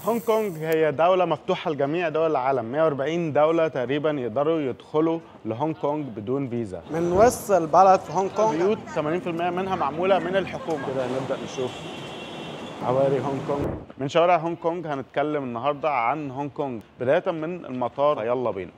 هونج كونج هي دولة مفتوحة لجميع دول العالم 140 دولة تقريبا يقدروا يدخلوا لهونج كونج بدون فيزا من وسط البلد في هونج كونج بيوت 80% منها معمولة من الحكومة كده نبدأ نشوف حواري هونج كونج من شوارع هونج كونج هنتكلم النهاردة عن هونج كونج بداية من المطار يلا بينا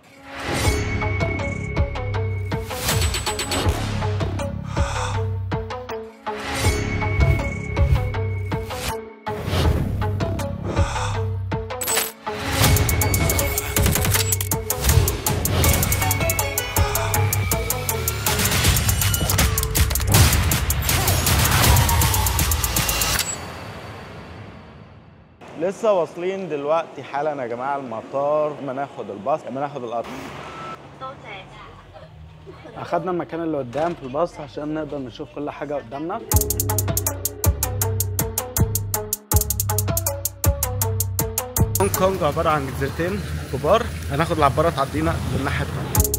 لسه واصلين دلوقتي حالا يا جماعه المطار اما ناخد الباص اما ناخد القطر اخدنا المكان اللي قدام في الباص عشان نقدر نشوف كل حاجه قدامنا هونج كونج عباره عن جزيرتين كبار هناخد العباره تعدينا للناحيه التانيه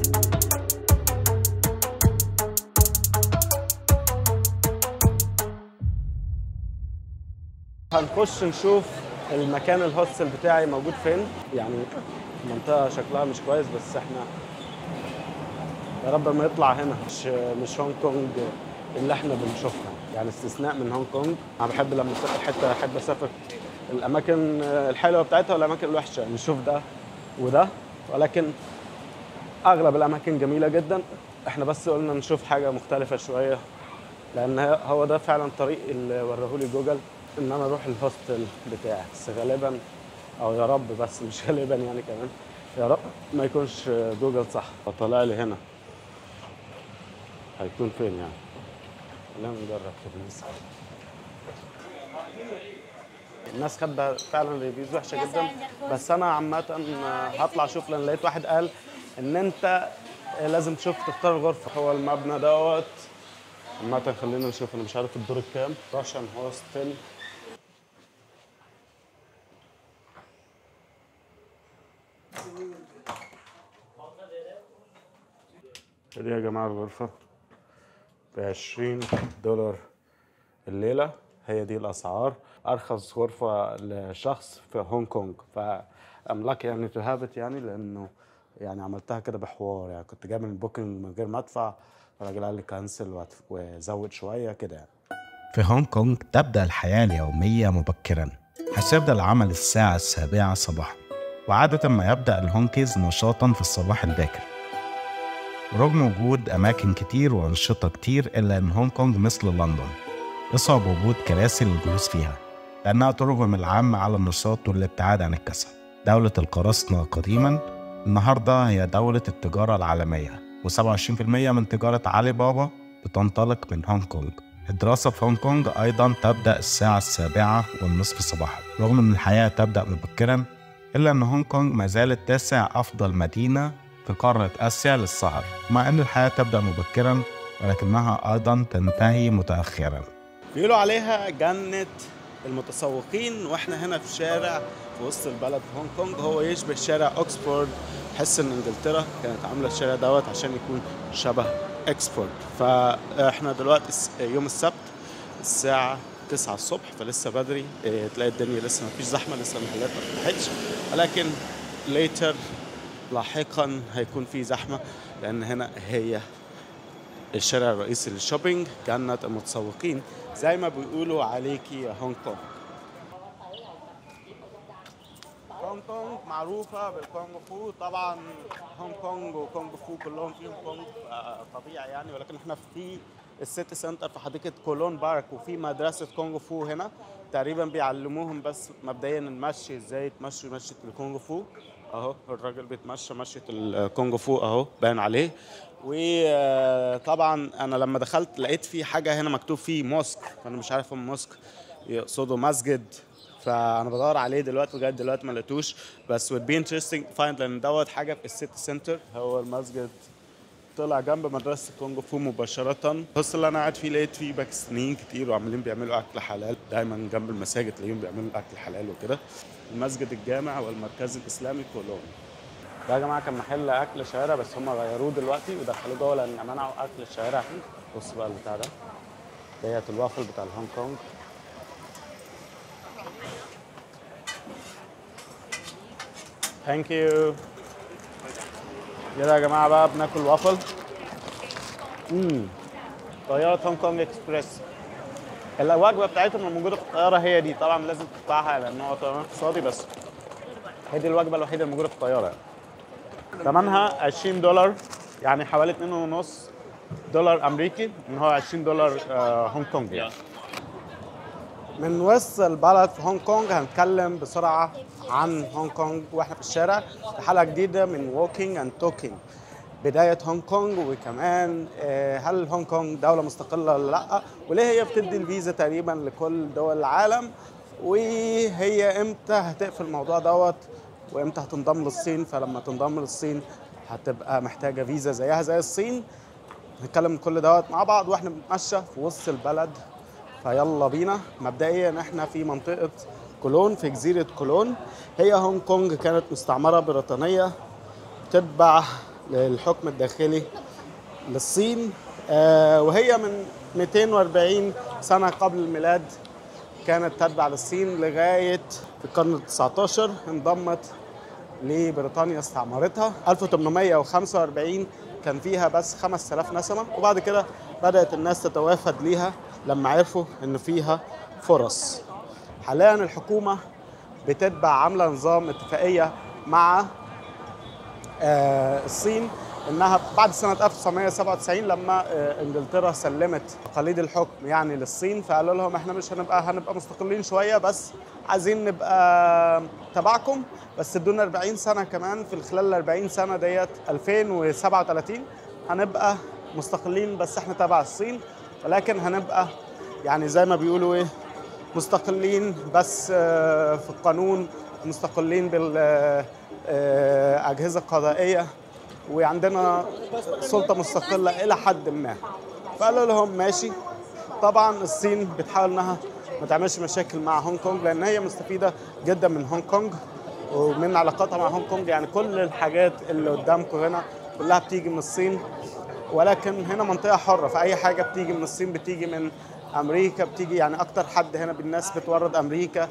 هنخش نشوف المكان الهوستل بتاعي موجود فين يعني المنطقة شكلها مش كويس بس احنا يا رب ما يطلع هنا مش مش هونج كونج اللي احنا بنشوفها يعني استثناء من هونج كونج انا بحب لما اسافر حته احب اسافر الاماكن الحلوه بتاعتها والاماكن الوحشه نشوف ده وده ولكن اغلب الاماكن جميله جدا احنا بس قلنا نشوف حاجه مختلفه شويه لان هو ده فعلا الطريق اللي وريهولي جوجل ان انا اروح الهوستل بتاعي بس غالبا او يا رب بس مش غالبا يعني كمان يا رب ما يكونش جوجل صح فطلع لي هنا هيكون فين يعني خلينا نجرب كده نسال الناس كاتبه فعلا ريفيوز وحشه جدا بس انا عامه هطلع اشوف لان لقيت واحد قال ان انت لازم تشوف تختار الغرفه هو المبنى دوت عامة خلينا نشوف انا مش عارف الدور الكام راشن هوستل دي يا جماعة الغرفة ب 20 دولار الليلة هي دي الأسعار أرخص غرفة لشخص في هونج كونج فأملاك يعني تو هاف يعني لأنه يعني عملتها كده بحوار يعني كنت جايب البوكينج من غير ما أدفع الراجل قال لي كنسل وزود شوية كده يعني في هونج كونج تبدأ الحياة اليومية مبكرا حيث يبدأ العمل الساعة السابعة صباحا وعادة ما يبدأ الهونكيز نشاطا في الصباح الباكر رغم وجود أماكن كتير وأنشطة كتير إلا أن هونج كونج مثل لندن يصعب وجود كراسي للجلوس فيها لأنها ترغم العام على النشاط والابتعاد عن الكسل دولة القراصنة قديما النهاردة هي دولة التجارة العالمية و27% من تجارة علي بابا بتنطلق من هونج كونج الدراسة في هونج كونج أيضا تبدأ الساعة السابعة والنصف صباحا رغم أن الحياة تبدأ مبكرا إلا أن هونج كونج ما زالت تاسع أفضل مدينة في قارة آسيا للسهر مع أن الحياة تبدأ مبكرا ولكنها أيضا تنتهي متأخرا بيقولوا عليها جنة المتسوقين واحنا هنا في شارع في وسط البلد في هونج كونج هو يشبه شارع اوكسفورد تحس ان انجلترا كانت عامله الشارع دوت عشان يكون شبه اكسفورد فاحنا دلوقتي يوم السبت الساعه 9 الصبح فلسه بدري اه تلاقي الدنيا لسه ما فيش زحمه لسه المحلات ما فتحتش ولكن ليتر لاحقا هيكون في زحمه لان هنا هي الشارع الرئيسي للشوبينج جنة المتسوقين زي ما بيقولوا عليكي يا هونج كونج هونج كونج معروفة بالكونغ فو طبعا هونج كونج وكونغ فو كلهم فيهم كونغ طبيعي يعني ولكن احنا في السيتي سنتر في حديقة كولون بارك وفي مدرسة كونغ فو هنا تقريبا بيعلموهم بس مبدئيا المشي ازاي يتمشوا مشية الكونغ فو اهو الراجل بيتمشى مشية الكونغ فو اهو باين عليه وطبعا انا لما دخلت لقيت في حاجه هنا مكتوب فيه موسك فانا مش عارف الموسك يقصدوا مسجد فانا بدور عليه دلوقتي لغايه دلوقتي ما لقيتوش بس would be interesting find لان دوت حاجه في السيتي سنتر هو المسجد طلع جنب مدرسه كونغ فو مباشره الهوستل اللي انا قاعد فيه لقيت فيه باكستانيين كتير وعمالين بيعملوا اكل حلال دايما جنب المساجد تلاقيهم بيعملوا اكل حلال وكده المسجد الجامع والمركز الاسلامي كولون ده يا جماعه كان محل اكل شوارع بس هم غيروه دلوقتي ودخلوه جوه لان منعوا اكل الشوارع فيه بص بقى البتاع ده ديت الوافل بتاع الهونج كونج ثانك يو كده يا جماعه بقى بناكل وافل امم طياره هونج كونج اكسبريس الوجبه بتاعتهم الموجوده في الطياره هي دي طبعا لازم تدفعها لان هو طيران اقتصادي بس هي دي الوجبه الوحيده الموجوده في الطياره يعني. ثمنها 20 دولار يعني حوالي 2.5 دولار امريكي ان هو 20 دولار آه، هونج كونج يعني. من وسط البلد في هونج كونج هنتكلم بسرعه عن هونج كونج واحنا في الشارع في حلقه جديده من ووكينج اند توكينج بدايه هونج كونج وكمان آه، هل هونج كونج دوله مستقله ولا لا وليه هي بتدي الفيزا تقريبا لكل دول العالم وهي امتى هتقفل الموضوع دوت وامتى هتنضم للصين فلما تنضم للصين هتبقى محتاجه فيزا زيها زي الصين نتكلم كل دوت مع بعض واحنا بنتمشى في وسط البلد فيلا بينا مبدئيا احنا في منطقه كولون في جزيره كولون هي هونج كونج كانت مستعمره بريطانيه تتبع للحكم الداخلي للصين آه، وهي من 240 سنه قبل الميلاد كانت تتبع للصين لغايه في القرن ال 19 انضمت لبريطانيا استعمرتها 1845 كان فيها بس 5000 نسمة وبعد كده بدأت الناس تتوافد ليها لما عرفوا إن فيها فرص حاليا الحكومة بتتبع عاملة نظام اتفاقية مع آه، الصين انها بعد سنه 1997 لما آه، انجلترا سلمت تقاليد الحكم يعني للصين فقالوا لهم احنا مش هنبقى هنبقى مستقلين شويه بس عايزين نبقى تبعكم بس ادونا 40 سنه كمان في خلال ال 40 سنه ديت 2037 هنبقى مستقلين بس احنا تبع الصين ولكن هنبقى يعني زي ما بيقولوا ايه مستقلين بس آه، في القانون مستقلين بالأجهزة القضائية وعندنا سلطة مستقلة إلى حد ما فقالوا لهم ماشي طبعا الصين بتحاول انها ما تعملش مشاكل مع هونج كونج لان هي مستفيده جدا من هونج كونج ومن علاقاتها مع هونج كونج يعني كل الحاجات اللي قدامكم هنا كلها بتيجي من الصين ولكن هنا منطقه حره فاي حاجه بتيجي من الصين بتيجي من امريكا بتيجي يعني اكتر حد هنا بالناس بتورد امريكا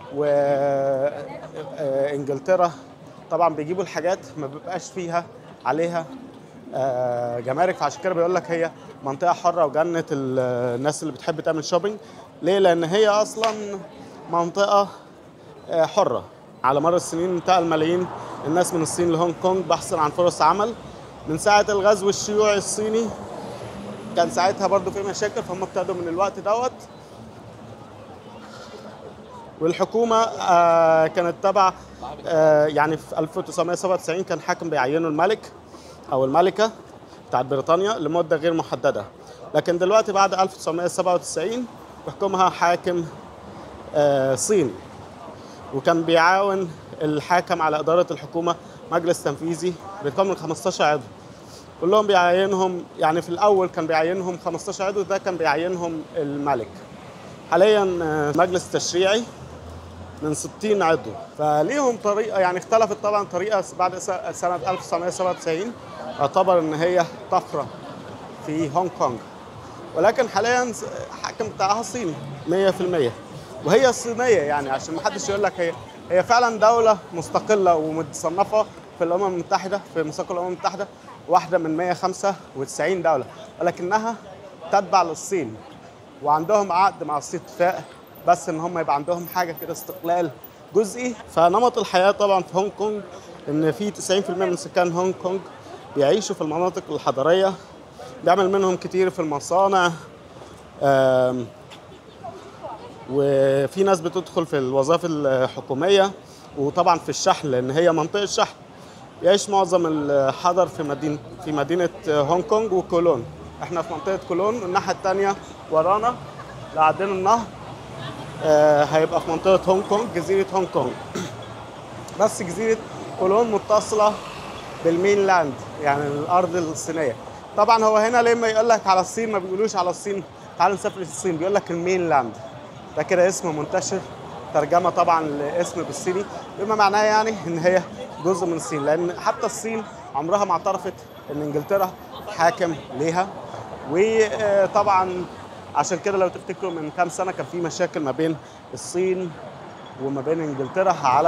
وانجلترا طبعا بيجيبوا الحاجات ما بيبقاش فيها عليها آه، جمارك فعشان كده بيقول لك هي منطقه حره وجنه ال- الناس اللي بتحب تعمل شوبينج ليه لان هي اصلا منطقه آه، حره على مر السنين انتقل ملايين الناس من الصين لهونج كونج بحثا عن فرص عمل من ساعه الغزو الشيوعي الصيني كان ساعتها برضو في مشاكل فهم ابتدوا من الوقت دوت والحكومة آه، كانت تبع آه، يعني في 1997 كان حاكم بيعينه الملك أو الملكة بتاعت بريطانيا لمدة غير محددة لكن دلوقتي بعد 1997 بيحكمها حاكم آه، صيني وكان بيعاون الحاكم على إدارة الحكومة مجلس تنفيذي بيتكون من 15 عضو كلهم بيعينهم يعني في الأول كان بيعينهم 15 عضو ده كان بيعينهم الملك حاليا آه، مجلس تشريعي من 60 عضو فليهم طريقه يعني اختلفت طبعا طريقه بعد س- سنه 1997 اعتبر ان هي طفره في هونج كونج ولكن حاليا س- الحاكم بتاعها صيني 100% وهي الصينيه يعني عشان ما حدش يقول لك هي هي فعلا دوله مستقله ومتصنفه في الامم المتحده في ميثاق الامم المتحده واحده من 195 دوله ولكنها تتبع للصين وعندهم عقد مع الصين اتفاق بس ان هم يبقى عندهم حاجه كده استقلال جزئي فنمط الحياه طبعا في هونج كونج ان في 90% من سكان هونج كونج بيعيشوا في المناطق الحضريه بيعمل منهم كتير في المصانع آم، وفي ناس بتدخل في الوظائف الحكوميه وطبعا في الشحن لان هي منطقه شحن يعيش معظم الحضر في مدينه في مدينه هونج كونج وكولون احنا في منطقه كولون والناحيه الثانيه ورانا لو عدينا النهر آه، هيبقى في منطقه هونج كونج جزيره هونج كونج بس جزيره كولون متصله بالمين لاند يعني الارض الصينيه طبعا هو هنا لما يقول لك على الصين ما بيقولوش على الصين تعال نسافر الصين بيقول لك المين لاند ده كده اسم منتشر ترجمه طبعا لاسم بالصيني بما معناه يعني ان هي جزء من الصين لان حتى الصين عمرها ما اعترفت ان انجلترا حاكم ليها وطبعا عشان كده لو تفتكروا من كام سنه كان في مشاكل ما بين الصين وما بين انجلترا على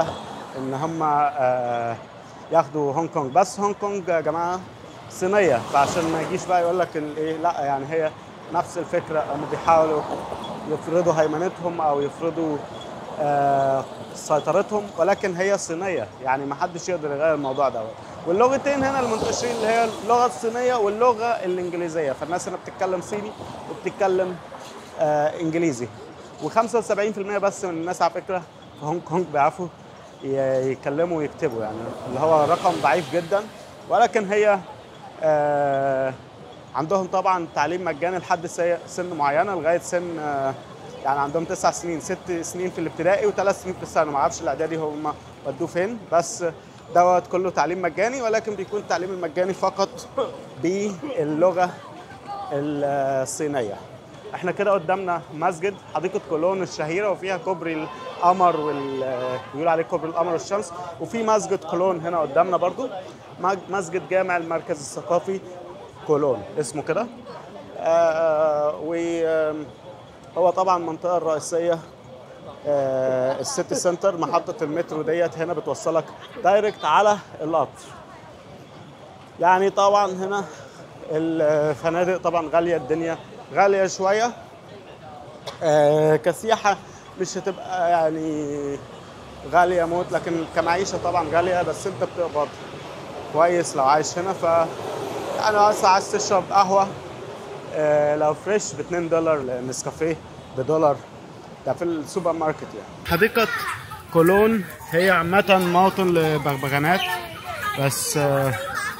ان هم آه، ياخدوا هونج كونج بس هونج كونج يا جماعه صينيه فعشان ما يجيش بقى يقول لك ايه لا يعني هي نفس الفكره هم بيحاولوا يفرضوا هيمنتهم او يفرضوا آه، سيطرتهم ولكن هي صينيه يعني ما حدش يقدر يغير الموضوع دوت واللغتين هنا المنتشرين اللي هي اللغه الصينيه واللغه الانجليزيه فالناس هنا بتتكلم صيني وبتتكلم آه انجليزي و75% بس من الناس على فكره في هونج كونج بيعرفوا ي- يتكلموا ويكتبوا يعني اللي هو رقم ضعيف جدا ولكن هي آه عندهم طبعا تعليم مجاني لحد سي- سن معينه لغايه سن آه يعني عندهم تسع سنين ست سنين في الابتدائي وثلاث سنين في الثانوي ما اعرفش الاعدادي هم ودوه فين بس دوت كله تعليم مجاني ولكن بيكون التعليم المجاني فقط باللغه الصينيه احنا كده قدامنا مسجد حديقه كولون الشهيره وفيها كوبري القمر وال بيقول عليه كوبري القمر والشمس وفي مسجد كولون هنا قدامنا برضو مج- مسجد جامع المركز الثقافي كولون اسمه كده آه وهو طبعا المنطقه الرئيسيه آه، السيتي سنتر محطه المترو ديت هنا بتوصلك دايركت على القطر يعني طبعا هنا الفنادق طبعا غاليه الدنيا غاليه شويه آه، كسياحه مش هتبقى يعني غاليه موت لكن كمعيشه طبعا غاليه بس انت بتقبض كويس لو عايش هنا ف يعني بس عايز تشرب قهوه آه، لو فريش ب 2 دولار نسكافيه بدولار ده في السوبر ماركت يعني حديقة كولون هي عامة موطن لبغبغانات بس آه،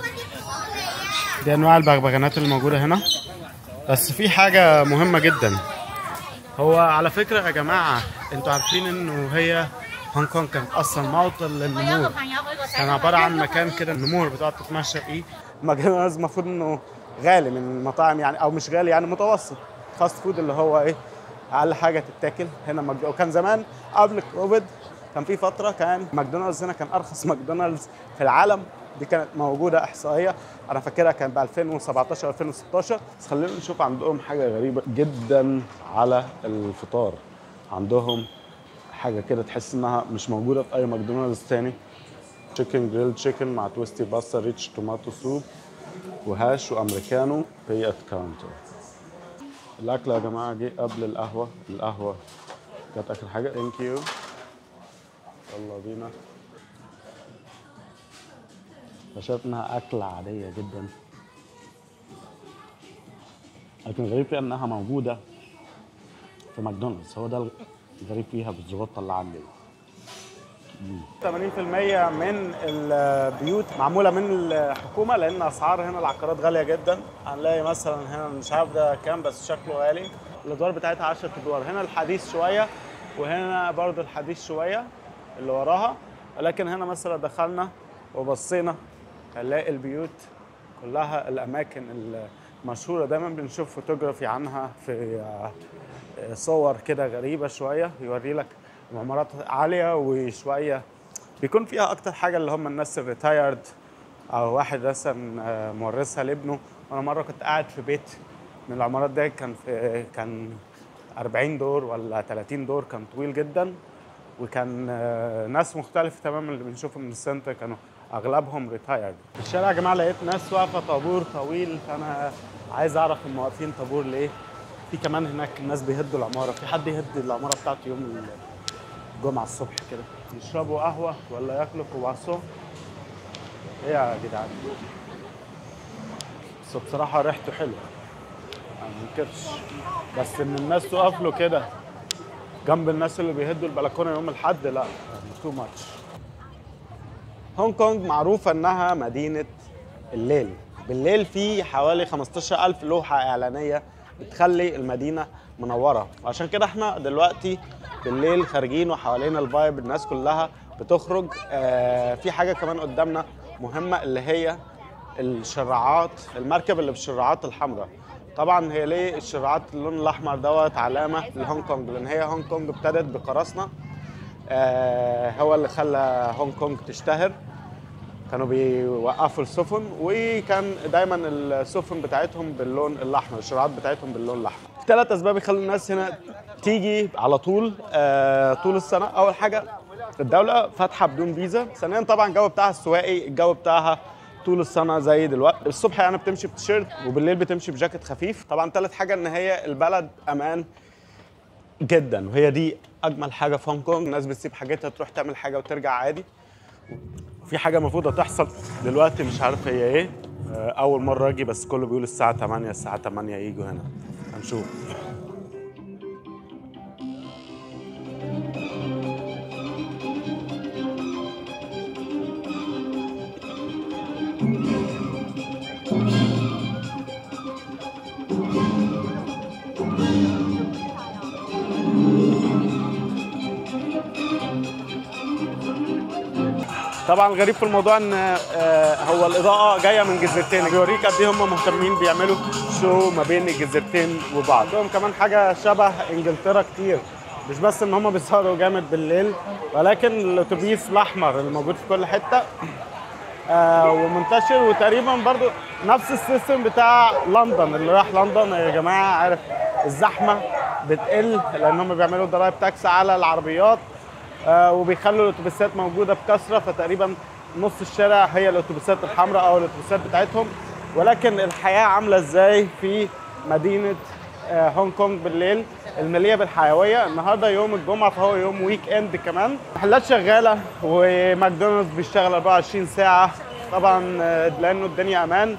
دي انواع البغبغانات اللي موجودة هنا بس في حاجة مهمة جدا هو على فكرة يا جماعة انتوا عارفين انه هي هونج كونج كانت اصلا موطن للنمور كان عبارة عن مكان كده النمور بتقعد تتمشى فيه ماكدونالدز المفروض انه غالي من المطاعم يعني او مش غالي يعني متوسط فاست فود اللي هو ايه اقل حاجه تتاكل هنا مجد... وكان زمان قبل كوفيد كان في فتره كان ماكدونالدز هنا كان ارخص ماكدونالدز في العالم دي كانت موجوده احصائيه انا فاكرها كان ب 2017 2016 بس خلينا نشوف عندهم حاجه غريبه جدا على الفطار عندهم حاجه كده تحس انها مش موجوده في اي ماكدونالدز تاني تشيكن جريل تشيكن مع تويستي باستا ريتش توماتو سوب وهاش وامريكانو بي ات كاونتر الاكل يا جماعه جه قبل القهوه القهوه كانت اخر حاجه ثانك يو يلا بينا فشايف انها اكله عاديه جدا لكن الغريب فيها انها موجوده في ماكدونالدز هو ده الغريب فيها بالظبط اللي عندي 80% من البيوت معموله من الحكومه لان اسعار هنا العقارات غاليه جدا هنلاقي مثلا هنا مش عارف ده كام بس شكله غالي الادوار بتاعتها 10 ادوار هنا الحديث شويه وهنا برضو الحديث شويه اللي وراها ولكن هنا مثلا دخلنا وبصينا هنلاقي البيوت كلها الاماكن المشهوره دايما بنشوف فوتوغرافي عنها في صور كده غريبه شويه يوري لك عمارات عاليه وشويه بيكون فيها اكتر حاجه اللي هم الناس الريتايرد او واحد مثلا آه، مورثها لابنه وانا مره كنت قاعد في بيت من العمارات دي كان في كان 40 دور ولا 30 دور كان طويل جدا وكان آه، ناس مختلفه تماما اللي بنشوفهم من السنتر كانوا اغلبهم ريتايرد في الشارع يا جماعه لقيت ناس واقفه طابور طويل فانا عايز اعرف هم واقفين طابور ليه في كمان هناك الناس بيهدوا العماره في حد يهد العماره بتاعته يوم الجمعه الصبح كده يشربوا قهوه ولا ياكلوا كرواسون ايه يا جدعان بس بصراحه ريحته حلوه ما منكرش بس ان الناس تقف له كده جنب الناس اللي بيهدوا البلكونه يوم الاحد لا تو ماتش هونج كونج معروفة إنها مدينة الليل بالليل في حوالي 15000 لوحة إعلانية بتخلي المدينة منورة وعشان كده احنا دلوقتي بالليل خارجين وحوالين الفايب الناس كلها بتخرج آه في حاجة كمان قدامنا مهمة اللي هي الشراعات المركب اللي بالشراعات الحمراء طبعا هي ليه الشراعات اللون الاحمر دوت علامه لهونج كونج لان هي هونج كونج ابتدت بقراصنه آه هو اللي خلى هونج كونج تشتهر كانوا بيوقفوا السفن وكان دايما السفن بتاعتهم باللون الاحمر الشراعات بتاعتهم باللون الاحمر في ثلاث اسباب يخلوا الناس هنا تيجي على طول آه طول السنه اول حاجه الدولة فاتحة بدون فيزا ثانيا طبعا الجو بتاعها السواقي الجو بتاعها طول السنة زي دلوقتي الصبح يعني بتمشي بتيشيرت وبالليل بتمشي بجاكيت خفيف طبعا تالت حاجة ان هي البلد امان جدا وهي دي اجمل حاجة في هونج كونج الناس بتسيب حاجتها تروح تعمل حاجة وترجع عادي في حاجة المفروض هتحصل دلوقتي مش عارف هي ايه آه، أول مرة أجي بس كله بيقول الساعة 8 الساعة 8 يجوا هنا هنشوف طبعا الغريب في الموضوع ان آه، هو الاضاءه جايه من جزيرتين بيوريك قد ايه هم مهتمين بيعملوا شو ما بين الجزيرتين وبعض عندهم كمان حاجه شبه انجلترا كتير مش بس ان هم بيسهروا جامد بالليل ولكن الاتوبيس الاحمر اللي موجود في كل حته آه ومنتشر وتقريبا برضو نفس السيستم بتاع لندن اللي راح لندن يا جماعه عارف الزحمه بتقل لان هم بيعملوا ضرائب تاكس على العربيات آه وبيخلوا الاتوبيسات موجوده بكثره فتقريبا نص الشارع هي الاتوبيسات الحمراء او الاتوبيسات بتاعتهم ولكن الحياه عامله ازاي في مدينه آه هونج كونج بالليل المليئه بالحيويه النهارده يوم الجمعه فهو يوم ويك اند كمان محلات شغاله وماكدونالدز بيشتغل 24 ساعه طبعا آه، لانه الدنيا امان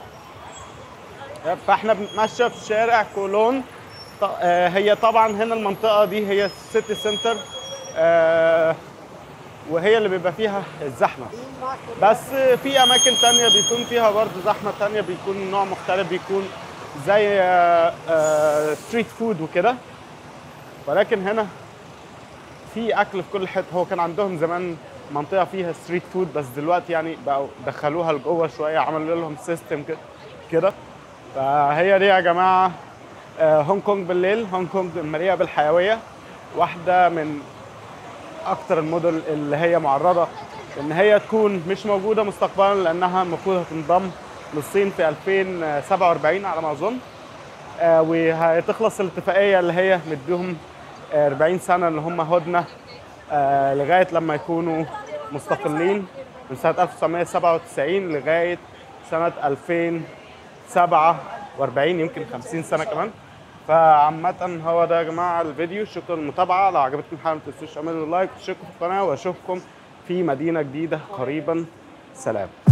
فاحنا بنتمشى في شارع كولون ط- آه، هي طبعا هنا المنطقه دي هي السيتي سنتر آه، وهي اللي بيبقى فيها الزحمه بس في اماكن تانية بيكون فيها برضه زحمه تانية بيكون نوع مختلف بيكون زي ستريت فود وكده ولكن هنا في اكل في كل حته هو كان عندهم زمان منطقه فيها ستريت فود بس دلوقتي يعني بقوا دخلوها لجوه شويه عملوا لهم سيستم كده فهي دي يا جماعه آه، هونج كونج بالليل هونج كونج مليئه بالحيويه واحده من اكتر المدن اللي هي معرضه ان هي تكون مش موجوده مستقبلا لانها المفروض هتنضم للصين في 2047 على ما اظن آه، وهتخلص الاتفاقيه اللي هي مديهم آه، 40 سنه اللي هم هدنه آه، لغايه لما يكونوا مستقلين من سنه 1997 لغايه سنه 2047 يمكن 50 سنه كمان فعامة هو ده يا جماعة الفيديو شكرا للمتابعة لو عجبتكم الحلقة ما تنسوش تعملوا لايك وتشتركوا في القناة واشوفكم في مدينة جديدة قريبا سلام